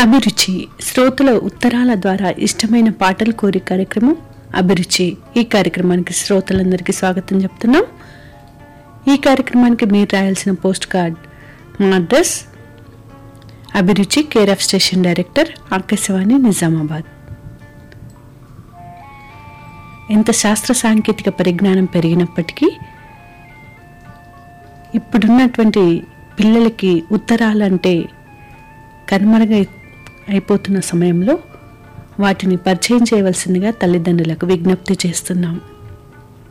అభిరుచి శ్రోతల ఉత్తరాల ద్వారా ఇష్టమైన పాటలు కోరి కార్యక్రమం అభిరుచి ఈ కార్యక్రమానికి శ్రోతలందరికీ స్వాగతం చెప్తున్నాం ఈ కార్యక్రమానికి మీరు రాయాల్సిన పోస్ట్ కార్డ్ మా అడ్రస్ అభిరుచి care of station director Akashvani Nizamabad ఎంత శాస్త్ర సాంకేతిక పరిజ్ఞానం పెరిగినప్పటికీ ఇప్పుడున్నటువంటి పిల్లలకి ఉత్తరాలంటే కనుమరుగై అయిపోతున్న సమయంలో వాటిని పరిచయం చేయవలసిందిగా తల్లిదండ్రులకు విజ్ఞప్తి చేస్తున్నాం